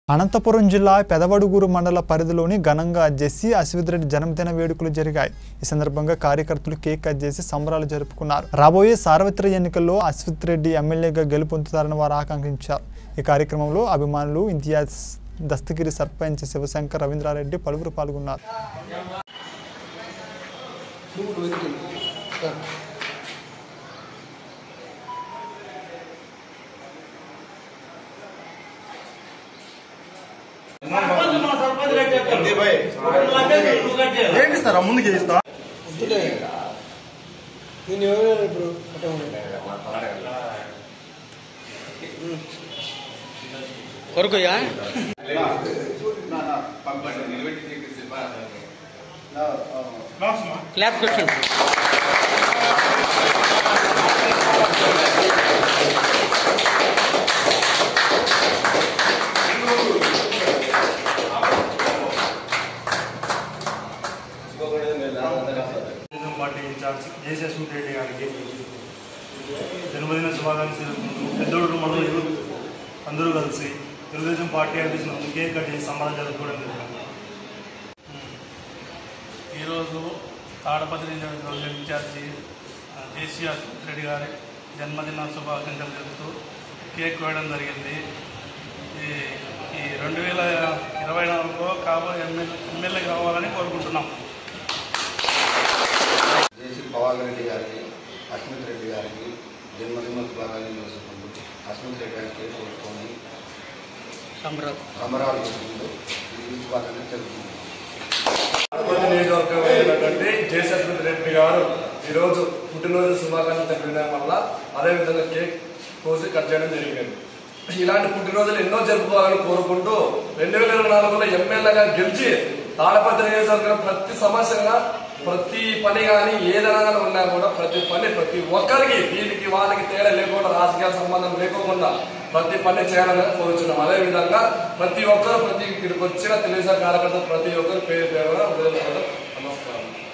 అనంతపురం జిల్లా పెదవడుగూరు మండల పరిధిలోని ఘనంగా జెస్సీ అశ్విత్ జన్మదిన వేడుకలు జరిగాయి ఈ సందర్భంగా కార్యకర్తలు కేక్ కట్ చేసి సంబరాలు జరుపుకున్నారు రాబోయే సార్వత్రిక ఎన్నికల్లో అశ్విత్ రెడ్డి ఎమ్మెల్యేగా గెలుపొందుతారని వారు ఆకాంక్షించారు ఈ కార్యక్రమంలో అభిమానులు ఇంతియాజ్ దస్తగిరి సర్పంచ్ శివశంకర్ రవీంద్రారెడ్డి పలువురు పాల్గొన్నారు ఏమిస్తారా ముందుకు ఇస్తా వద్దులే నేను ఎవరు ఇప్పుడు పట్టమని కొరకుయా clap question Telugu Desam party in-charge JC Reddy గారికి జన్మదిన శుభాకాంక్షలు తెలుపుకుంటూ పెద్దోడు మనం యూత్ అందరూ కలిసి తెలుగుదేశం పార్టీ ఆఫీస్ ముందు కేక్ కట్ చేసి సంబరం జరుపుకోవడం జరిగింది ఈరోజు తాడపత్రి నియోజకవర్గం ఇన్ఛార్జి ఆ, జేసీ అశ్వత్ రెడ్డి గారి జన్మదిన శుభాకాంక్షలు తెలుపుతూ కేక్ కోయడం జరిగింది ఈ ఈ రెండు వేల ఇరవై నాలుగులో కాబోయే ఎమ్మెల్యే ఎమ్మెల్యే కావాలని కోరుకుంటున్నాం జేసీ పవాల్ రెడ్డి గారికి అస్మిత్ రెడ్డి గారికి జన్మదిన శుభాకాంక్షలు చేసుకుంటూ అస్మిత్ రెడ్డి గారికి కేక్ కొట్టుకొని సంబరాలు సంబరాలు చేసుకుంటూ ఈ శుభాకాంక్షలు తెలుపుకుంటున్నాం ఆడపల్లి నియోజకవర్గం అయినటువంటి జయశస్మిత్ రెడ్డి గారు ఈరోజు పుట్టినరోజు శుభాకాంక్షలు తెలియడం వల్ల అదేవిధంగా కేక్ కోసి కట్ చేయడం జరిగింది ఇలాంటి పుట్టినరోజులు ఎన్నో జరుపుకోవాలని కోరుకుంటూ రెండు వేల ఇరవై నాలుగులో ఎమ్మెల్యేగా గెలిచి తాడపత్రి నియోజకవర్గం ప్రతి సమస్యగా ప్రతి పని కానీ ఏదైనా కానీ ఉన్నా కూడా ప్రతి పని ప్రతి ఒక్కరికి వీరికి వాళ్ళకి తేడా లేకుండా రాజకీయ సంబంధం లేకోకుండా ప్రతి పని చేయాలని కోరుచున్నాం అదేవిధంగా ప్రతి ఒక్కరు ప్రతి ఇక్కడికి వచ్చిన తెలుగుదేశం కార్యకర్తలు ప్రతి ఒక్కరు పేరు పేరున హృదయపూర్వక నమస్కారం